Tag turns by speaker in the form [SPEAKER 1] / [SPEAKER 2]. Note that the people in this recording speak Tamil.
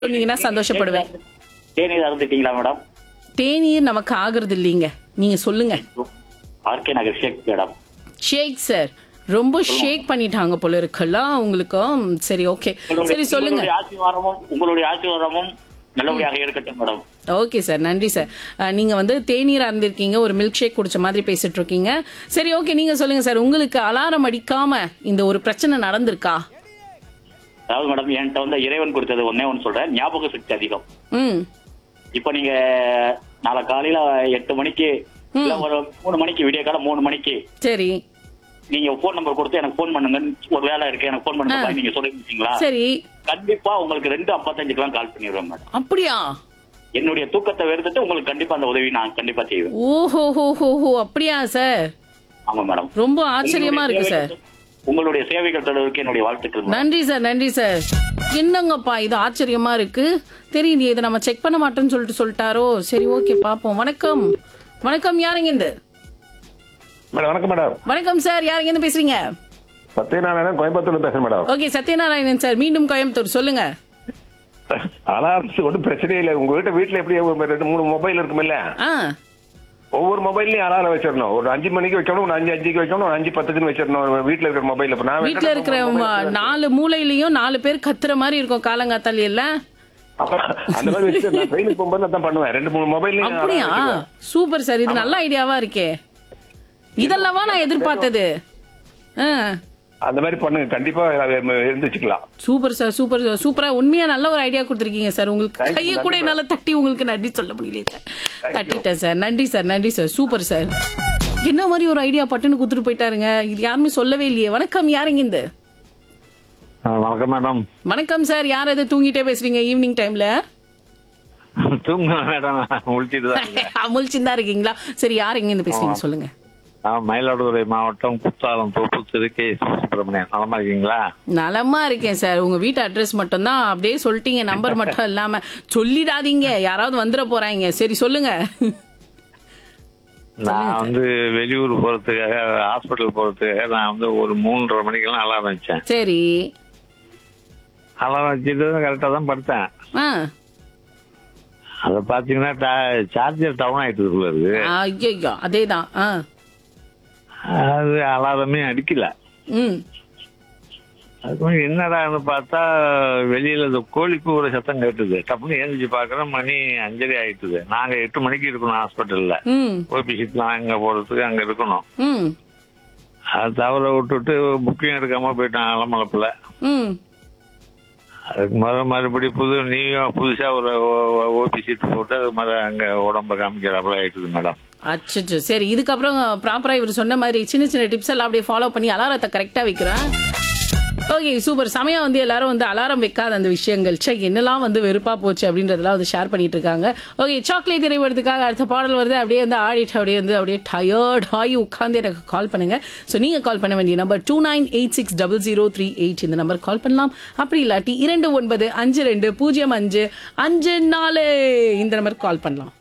[SPEAKER 1] சொன்னீங்கன்னா சந்தோஷப்படுவேன்
[SPEAKER 2] தேநீர் அருந்துட்டீங்களா மேடம்
[SPEAKER 1] தேநீர் நமக்கு ஆகுறது இல்லைங்க நீங்க சொல்லுங்க
[SPEAKER 2] RK Nagar Sheikh madam
[SPEAKER 1] Sheikh sir ரொம்ப ஷேக் பண்ணிட்டாங்க போல இருக்கலாம் உங்களுக்கும் சரி ஓகே சரி சொல்லுங்க
[SPEAKER 2] உங்களுடைய ஆசீர்வாதமும் உங்களுடைய ஆசீர்வாதமும் நல்லபடியாக இருக்கட்டும் மேடம்
[SPEAKER 1] ஓகே சார் நன்றி சார் அஹ், நீங்க வந்து தேநீர் அருந்திருக்கீங்க ஒரு மில்க் ஷேக் குடிச்ச மாதிரி பேசிட்டு இருக்கீங்க சரி ஓகே நீங்க சொல்லுங்க சார் உங்களுக்கு அலாரம் அடிக்காம இந்த ஒரு பிரச்சனை நடந்திருக்கா
[SPEAKER 2] அதாவது மேடம் என்கிட்ட வந்து இறைவன் கொடுத்தது ஒன்னே ஒன்று சொல்றேன் ஞாபக சக்தி அதிகம்
[SPEAKER 1] ம்
[SPEAKER 2] இப்போ நீங்க நாளை காலையில எட்டு மணிக்கு இல்ல ஒரு மூணு மணிக்கு விடிய காலம் மூணு மணிக்கு
[SPEAKER 1] சரி
[SPEAKER 2] நீங்க போன் நம்பர் கொடுத்து எனக்கு போன் பண்ணுங்க ஒரு வேலை இருக்கு எனக்கு போன் பண்ணுங்க
[SPEAKER 1] ஆ.
[SPEAKER 2] நீங்க சொல்லிருக்கீங்களா
[SPEAKER 1] சரி
[SPEAKER 2] கண்டிப்பா உங்களுக்கு ரெண்டு ஐம்பத்தஞ்சுக்கெல்லாம் கால் பண்ணிடுவேன் மேடம்
[SPEAKER 1] அப்படியா
[SPEAKER 2] என்னுடைய தூக்கத்தை வெறுத்துட்டு உங்களுக்கு கண்டிப்பா அந்த உதவி நான் கண்டிப்பா செய்வேன்
[SPEAKER 1] ஓஹோ ஹோ ஹோ ஹோ அப்படியா சார்
[SPEAKER 2] ஆமா மேடம்
[SPEAKER 1] ரொம்ப ஆச்சரியமா இருக்கு சார்
[SPEAKER 2] உங்களுடைய சேவைகள் தொடர்புக்கு என்னுடைய வாழ்த்துக்கள் மேடம்.
[SPEAKER 1] நன்றி சார் நன்றி சார் என்னங்கப்பா இது ஆச்சரியமா இருக்கு தெரியலையே இதை நம்ம செக் பண்ண மாட்டோம்னு சொல்லிட்டு சொல்லிட்டாரோ சரி ஓகே பாப்போம் வணக்கம் வணக்கம் யாருங்க இந்த
[SPEAKER 3] மேடம் வணக்கம் மேடம்
[SPEAKER 1] வணக்கம் சார் யாருங்க இருந்து பேசுறீங்க
[SPEAKER 3] சத்யநாராயணன் கோயம்புத்தூர்ல பேசுறேன் மேடம்
[SPEAKER 1] ஓகே சத்யநாராயணன் சார் மீண்டும் கோயம்புத்தூர் சொல்லுங்க
[SPEAKER 3] அலாரம்ஸ் ஒன்றும் பிரச்சனையே இல்லை உங்க வீட்டு வீட்டுல எப்படி ஒரு ரெண்டு மூணு மொபைல் இருக்குமில்ல
[SPEAKER 1] ஆ
[SPEAKER 3] ஒவ்வொரு மொபைல்லையும் அலாரம் வச்சிடணும் ஒரு அஞ்சு மணிக்கு வைக்கணும் ஒரு அஞ்சு அஞ்சுக்கு வைக்கணும் ஒரு அஞ்சு பத்துக்குன்னு வச்சிடணும் வீட்டுல இருக்கிற மொபைல் இப்ப நான்
[SPEAKER 1] வீட்ல இருக்கிற ம- நாலு மூலையிலயும் நாலு பேர் கத்துற மாதிரி இருக்கும் காலங்காத்தால இல்ல
[SPEAKER 3] அப்புறம் அந்த மாதிரி வச்சுட்டு நான் ட்ரெயினுக்கு போகும்போது அதான் பண்ணுவேன் ரெண்டு மூணு மொபைல்லையும்
[SPEAKER 1] அப்படியா சூப்பர் சார் இது நல்ல ஐடியாவா இருக்கே இதெல்லவா நான் எதிர்பார்த்தது ஆ
[SPEAKER 3] அந்த மாதிரி பண்ணுங்க கண்டிப்பா அதை இருந்துச்சுக்கலாம்
[SPEAKER 1] சூப்பர் சார் சூப்பர் சார் சூப்பரா உண்மையா நல்ல ஒரு ஐடியா கொடுத்துருக்கீங்க சார் உங்களுக்கு
[SPEAKER 3] Thank you,
[SPEAKER 1] கையை
[SPEAKER 3] நன்றி
[SPEAKER 1] கூட
[SPEAKER 3] sir.
[SPEAKER 1] என்னால தட்டி உங்களுக்கு நன்றி சொல்ல முடியல சார்
[SPEAKER 3] you.
[SPEAKER 1] தட்டிட்டேன் சார் நன்றி சார் நன்றி சார் சூப்பர் சார் என்ன மாதிரி ஒரு ஐடியா பட்டுன்னு கொடுத்துட்டு போயிட்டாருங்க இது யாருமே சொல்லவே இல்லையே வணக்கம் யாருங்க இந்த
[SPEAKER 4] வணக்கம் மேடம்
[SPEAKER 1] வணக்கம் சார் யார் எது தூங்கிட்டே பேசுறீங்க ஈவினிங் டைம்ல
[SPEAKER 4] தூங்க மேடம் முழிச்சிட்டு தான் இருக்கேன்.
[SPEAKER 1] முழிச்சுதான் இருக்கீங்களா சரி யார் எங்க இருந்து பேசுறீங்க சொல்லுங்க
[SPEAKER 4] நான் மயிலாடுதுறை மாவட்டம் குத்தாலம் தோப்பு திரு கே சுப்பிரமணியன் நலமா இருக்கீங்களா
[SPEAKER 1] நலமா இருக்கேன் சார் உங்க வீட்டு அட்ரஸ் மட்டும் தான் அப்படியே சொல்லிட்டீங்க நம்பர் மட்டும் இல்லாம சொல்லிடாதீங்க யாராவது வந்துட போறாங்க சரி சொல்லுங்க
[SPEAKER 4] நான் வந்து வெளியூர் போறதுக்காக ஹாஸ்பிட்டல் போறதுக்காக நான் வந்து ஒரு மூன்றரை மணிக்கெல்லாம் அலாரம் வச்சேன்
[SPEAKER 1] சரி
[SPEAKER 4] அலாரம் வச்சுட்டு கரெக்டாக தான் படுத்தேன்
[SPEAKER 1] ஆ
[SPEAKER 4] அதை பார்த்தீங்கன்னா சார்ஜர் டவுன் ஆயிட்டு இருக்கு
[SPEAKER 1] ஐயோ அதேதான் ஆ
[SPEAKER 4] அது அலாரமே அடிக்கல
[SPEAKER 1] ம்
[SPEAKER 4] அதுக்கு என்னடான்னு பார்த்தா வெளியில இந்த கோழி கூவுற சத்தம் கேட்டுது டப்புன்னு எழுந்திரிச்சு பார்க்குறேன் மணி அஞ்சரை ஆயிட்டுது நாங்க எட்டு மணிக்கு இருக்கணும் ஹாஸ்பிட்டல்ல
[SPEAKER 1] ம்
[SPEAKER 4] ஓபி சீட்லாம் அங்க போறதுக்கு அங்க இருக்கணும்
[SPEAKER 1] ம்
[SPEAKER 4] அது தவற விட்டுட்டு புக்கிங் எடுக்காம போயிட்டான் அலமலப்புல
[SPEAKER 1] ம்
[SPEAKER 4] அதுக்கு மறு மறுபடி புது நீயும் புதுசா ஒரு ஓபி சீட் போட்டு அது மாதிரி அங்க உடம்ப காமிக்கிறாப்புல ஆயிட்டுது மேடம்
[SPEAKER 1] அச்சோ சரி இதுக்கப்புறம் ப்ராப்பரா இவர் சொன்ன மாதிரி சின்ன சின்ன டிப்ஸ் எல்லாம் அப்படியே ஃபாலோ பண்ணி அலாரத்தை கரெக்டா வைக்கிறேன் ஓகே சூப்பர் சமயம் வந்து எல்லாரும் வந்து அலாரம் வைக்காத அந்த விஷயங்கள் சே என்னெல்லாம் வந்து வெறுப்பா போச்சு அப்படின்றதெல்லாம் வந்து ஷேர் பண்ணிட்டு இருக்காங்க ஓகே சாக்லேட் திரைப்படத்துக்காக அடுத்த பாடல் வருது அப்படியே வந்து ஆடிட்டு அப்படியே வந்து அப்படியே டயர்ட் ஆகி உட்காந்து எனக்கு கால் பண்ணுங்க ஸோ நீங்க கால் பண்ண வேண்டிய number two nine eight six double zero three eight இந்த நம்பர் கால் பண்ணலாம் அப்படி இல்லாட்டி இரண்டு ஒன்பது அஞ்சு ரெண்டு பூஜ்ஜியம் அஞ்சு அஞ்சு நாலு இந்த நம்பர் கால் பண்ணலாம்